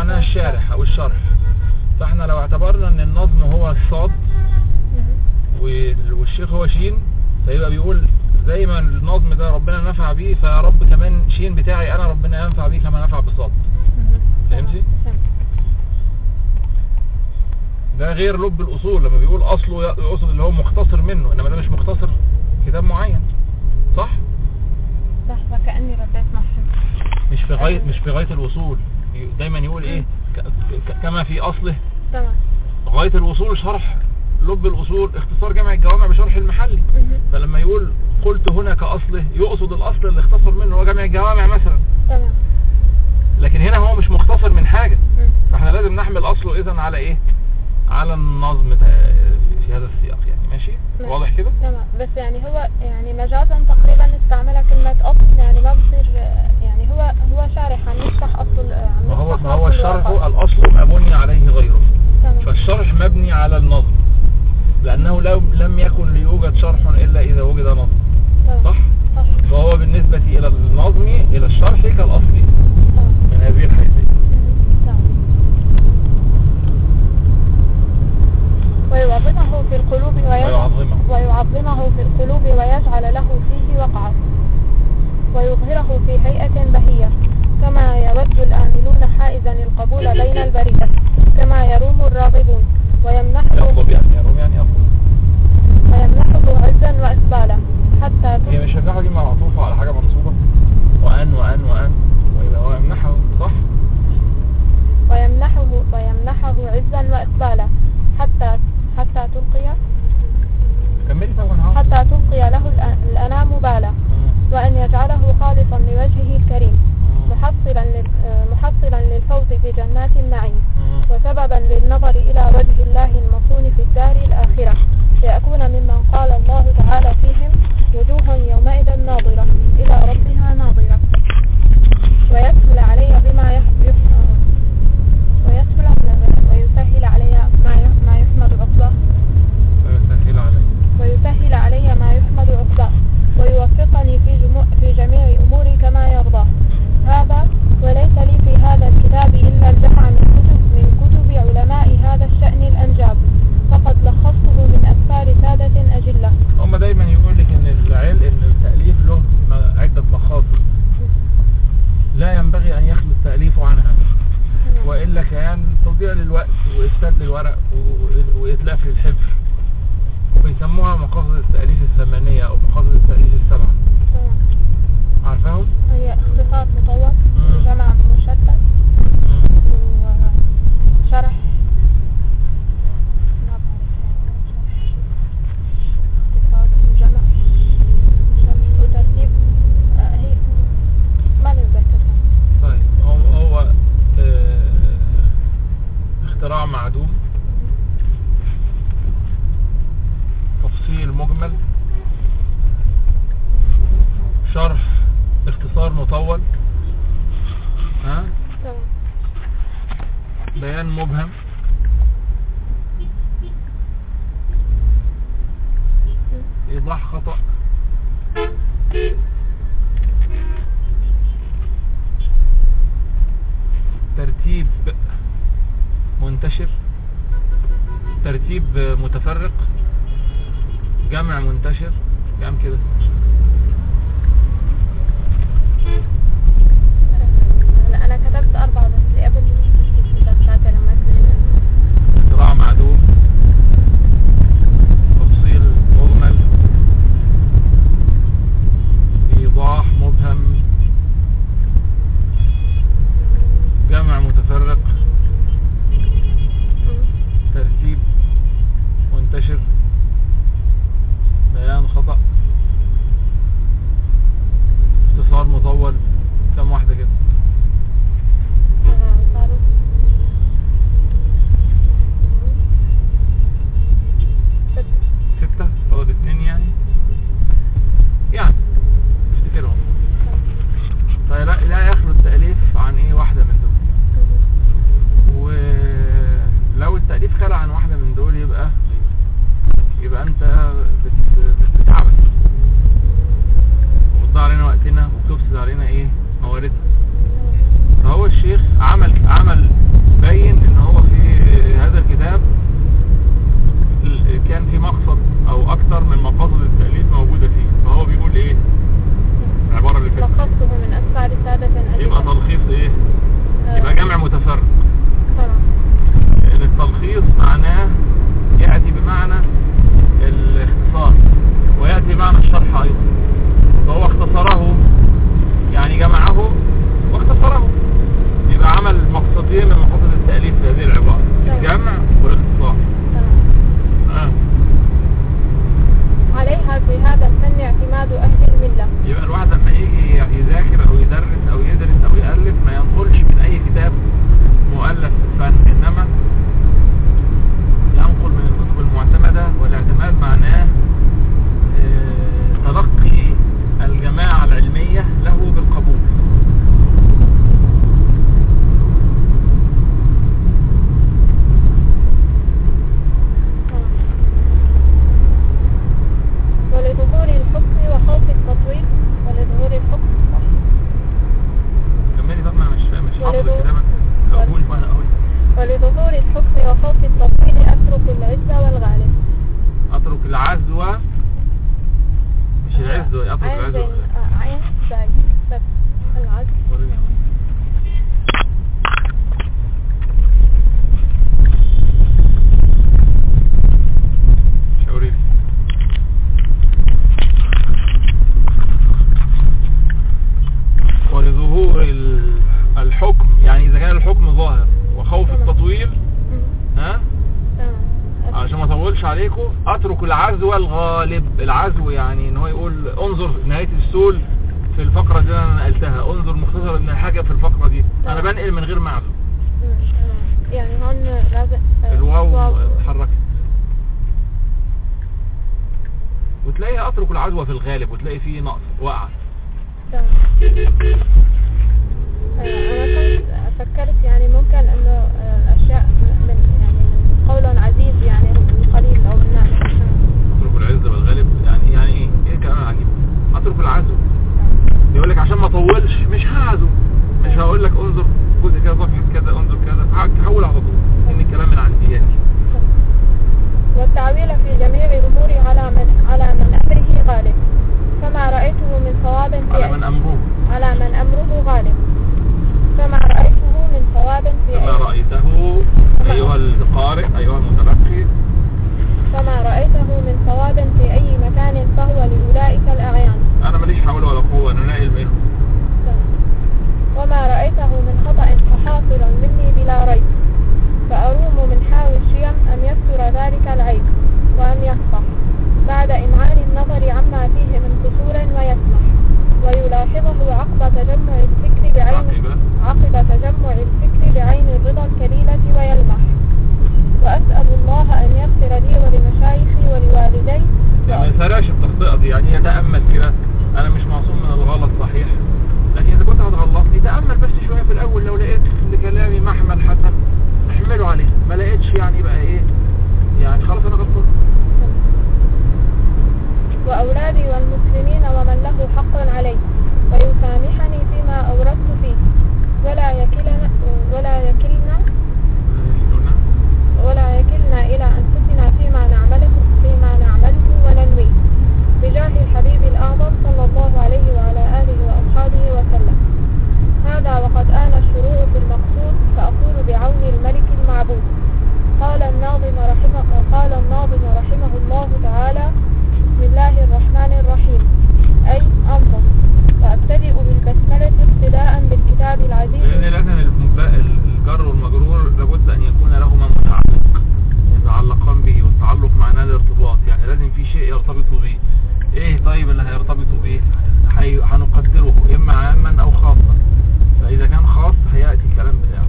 معناها الشارح او الشرح فاحنا لو اعتبرنا ان النظم هو الصاد مهم. وال- والشيخ هو شين فيبقى بيقول زي ما النظم ده ربنا نفع بيه فيا رب كمان شين بتاعي انا ربنا ينفع بيه كما نفع بصاد مهم. فهمتي؟ فهمت. ده غير لب الاصول لما بيقول اصله يقصد اللي هو مختصر منه انما ده مش مختصر كتاب معين صح لحظة كأني رديت ما فهمت مش في غايه مش في غايه الوصول ي- دايما يقول ايه ك- ك- كما في اصله تمام غايه الوصول شرح لب الاصول اختصار جمع الجوامع بشرح المحلي مهم. فلما يقول قلت هنا كاصله يقصد الاصل اللي اختصر منه هو جمع الجوامع مثلا تمام لكن هنا هو مش مختصر من حاجه مم. فاحنا لازم نحمل اصله اذا على ايه على النظم ده- في- في هذا السياق يعني ماشي ماشي. واضح كده تمام بس يعني هو يعني مجازا تقريبا استعمل كلمة أصل يعني ما بصير يعني هو هو شارح عم يشرح أصل عم ما هو يشرح ما هو أصل الشرح الواقع. الاصل ما بني عليه غيره تمام فالشرح مبني على النظم لانه لو لم يكن ليوجد شرح الا اذا وجد نظم تمام. صح صح فهو بالنسبة الى النظم الى الشرح كالاصل تمام من هذه الحيثية مهم. تمام ويعظمه في القلوب ويجعل ويعظمه. ويعظمه في القلوب ويجعل له فيه وقعا ويظهره في هيئة بهية كما يود الآملون حائزا القبول بين البرية كما يروم الراغبون ويمنحه يطلب يعني يروم يعني يطلب ويمنحه عزا وإسبالا حتى هي مش النحو دي معطوفة على حاجة منصوبة وأن وأن وأن وإذا هو يمنحه صح ويمنحه ويمنحه عزا وإسبالا حتى حتى تلقي كملي طبعا حتى تلقي له الأ- الأنام بالا وأن يجعله خالصا لوجهه الكريم محصلا لل- آه، محصلا للفوز في جنات النعيم وسببا للنظر إلى وجه الله المصون في الدار الآخرة ليكون ممن قال الله تعالى فيهم وجوه يومئذ ناظرة إلى ربها ناظرة ويسهل علي بما يح... يح... ويسهل ويسهل علي ما ي- ما يحمد عقباه ويسهل عليه ويسهل علي ما يحمد عقباه ويوفقني في, جمو... في جميع أموري كما يرضاه هذا وليس لي في هذا الكتاب إلا الجمع من كتب من كتب علماء هذا الشأن الأنجاب فقد لخصته من أسفار سادة أجلة هما دايما يقول لك ان العلم ان التأليف له م- عدة مخاطر لا ينبغي ان يخلو التأليف عنها وإلا كان تضيع للوقت وإفساد للورق و- وإتلاف للحبر ويسموها مقاصد التأليف الثمانية أو مقاصد التأليف السبعة تمام. عارفاهم؟ هي اختصار مطول مم. جمع مشتت وشرح ما بعرف يعني اختصار وجمع شرح وترتيب آه، هي ما نتذكر طيب هو, هو آه، اختراع معدوم تفصيل مجمل شرح اختصار مطول ها تمام بيان مبهم ايضاح خطأ ترتيب منتشر ترتيب متفرق جمع منتشر كام كده لا انا كتبت اربعة بس قبل الدفتر لما كنت اختراع معدوم تفصيل مجمل ايضاح مبهم جمع متفرق ترتيب منتشر بيان خطأ اختصار مطول كم واحدة كده صاروا ست ستة فاضل اتنين يعني يعني افتكرهم فلا لا يخلو التأليف عن ايه واحدة من دول ولو التأليف خلى عن واحدة من دول يبقى يبقى انت بت- بت- بتتعبد وبتضيع علينا وقتنا وبتفسد علينا ايه مواردنا فهو الشيخ عمل عمل بين ان هو في هذا الكتاب ال- كان في مقصد او اكثر من مقاصد التأليف موجودة فيه فهو بيقول ايه العبارة اللي فاتت لخصته من أسفل رسالة يبقى ألفها تلخيص ايه آه، يبقى جمع متفرق تمام لأن التلخيص معناه يأتي بمعنى الاختصار ويأتي بمعنى الشرح أيضا فهو اختصره يعني جمعه واختصره يبقى عمل مقصدين من مقاصد التأليف في هذه العبارة تمام. الجمع والاختصار تمام آه. عليها في هذا الفن اعتماد أهل الملة يبقى الواحد لما يجي يذاكر أو يدرس أو يدرس أو يألف ما ينقلش من أي كتاب مؤلف في الفن إنما ينقل من الكتب المعتمدة والاعتماد معناه آه، تلقي الجماعة العلمية له بالقبول ولظهور الحكم وخوف التطويل ولظهور الحكم كملي طب ما أنا مش مش حافظ ولظهور- الكتابة أقول وأنا أقول ولظهور الحكم وخوف التطويل أترك العزة والغالب أترك العزوة مش العزوة أترك عين العزوة زين آه، عين زين بس العزة وريني يا ولد. شاوري لي ولظهور ال- الحكم يعني إذا كان الحكم ظاهر وخوف تمام. التطويل مم. ها تمام عشان ما اطولش عليكم اترك العزو الغالب العزو يعني ان هو يقول انظر نهاية السول في الفقرة دي انا نقلتها انظر مختصر من الحاجة في الفقرة دي انا تمام. بنقل من غير معزو مم. تمام يعني هون لازم آه، الواو اتحركت وتلاقيها اترك العزو في الغالب وتلاقي فيه نقص وقع تمام آه، أنا كنت فكرت يعني ممكن إنه آه، أشياء من يعني من قول عزيز يعني القليل أو الناس اترك العزة بالغالب يعني يعني ايه ايه كلام عجيب اترك العزو يقول لك عشان ما اطولش مش هعزو مش هقول لك انظر جزء كده صفحة كذا انظر كذا هحول على طول ان الكلام من عندي يعني والتعويل في جميع الأمور على من على من أمره غالب فما رأيته من صواب في على من امره على من أمره غالب فما رأيته من صواب في كما أي رأيته أيها القارئ أيها المتلقي فما رأيته من صواب في أي مكان فهو لأولئك الأعيان أنا ماليش حول ولا قوة أنا نائل منهم وما رأيته من خطأ فحاصل مني بلا ريب فأروم من حاوي الشيم أن يستر ذلك العيب وأن يصفح بعد إمعان النظر عما فيه من قصور ويسمح ويلاحظه عقب تجمع الفكر بعين عقب عقب تجمع الفكر بعين الرضا الكليلة ويلمح وأسأل الله أن يغفر لي ولمشايخي ولوالدي يعني ما يسرعش التخطئة دي يعني يتأمل كده أنا مش معصوم من الغلط صحيح لكن إذا كنت هتغلطني تأمل بس شوية في الأول لو لقيت إن كلامي محمل حسن احمله عليه ما لقيتش يعني بقى إيه يعني خلاص أنا غلطان وأولادي والمسلمين ومن له حق علي ويسامحني فيما أوردت فيه ولا يكلنا ولا يكلنا قلنا ولا يكلنا إلى أنفسنا فيما نعمله فيما نعمله وننويه بجاه الحبيب الأعظم صلى الله عليه وعلى آله وأصحابه وسلم هذا وقد آن الشروع في المقصود فأقول بعون الملك المعبود قال الناظم رحمه قال الناظم رحمه الله تعالى بسم الله الرحمن الرحيم أي أنظر وأبتدئ بالبسملة ابتداء بالكتاب العزيز لأن لازم المب- الجر والمجرور لابد أن يكون لهما متعلق يتعلقان به والتعلق معناه الارتباط يعني لازم في شيء يرتبط به ايه طيب اللي هيرتبط به هي- هنقدره اما عاما او خاصا فاذا كان خاص هيأتي الكلام بتاعه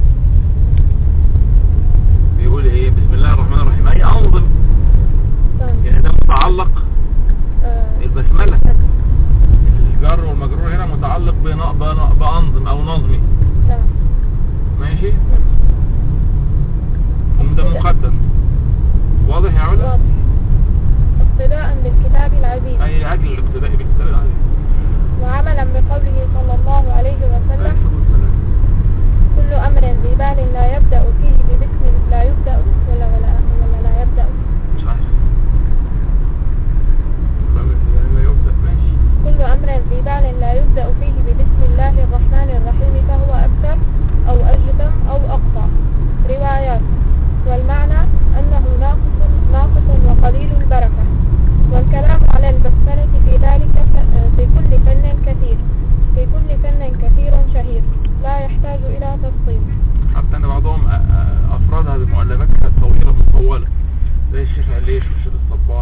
بيقول ايه بسم الله الرحمن الرحيم اي انظم يعني ده متعلق آه، البسملة الجر والمجرور هنا متعلق بن- بن- بأنظم او نظمي تمام. ماشي وده مقدم واضح يا علا واضح ابتداء بالكتاب العزيز اي اجل الابتدائي بالكتاب العزيز وعملا بقوله صلى الله عليه وسلم كل أمر ذي بال لا يبدو العليش والشيخ الصبان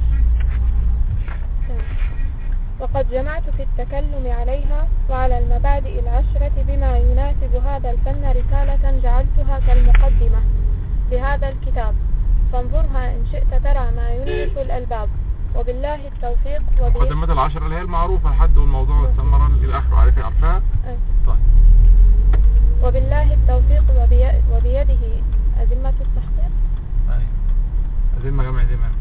وقد جمعت في التكلم عليها وعلى المبادئ العشرة بما يناسب هذا الفن رسالة جعلتها كالمقدمة لهذا الكتاب فانظرها إن شئت ترى ما ينعش الألباب وبالله التوفيق وبي... مقدمات العشرة اللي هي المعروفة الحد والموضوع والثمرة إلى آخره عارفة عارفاها أه. طيب وبالله التوفيق وبي... وبيده أذمة التحقيق أيوة أذمة جمع ذمة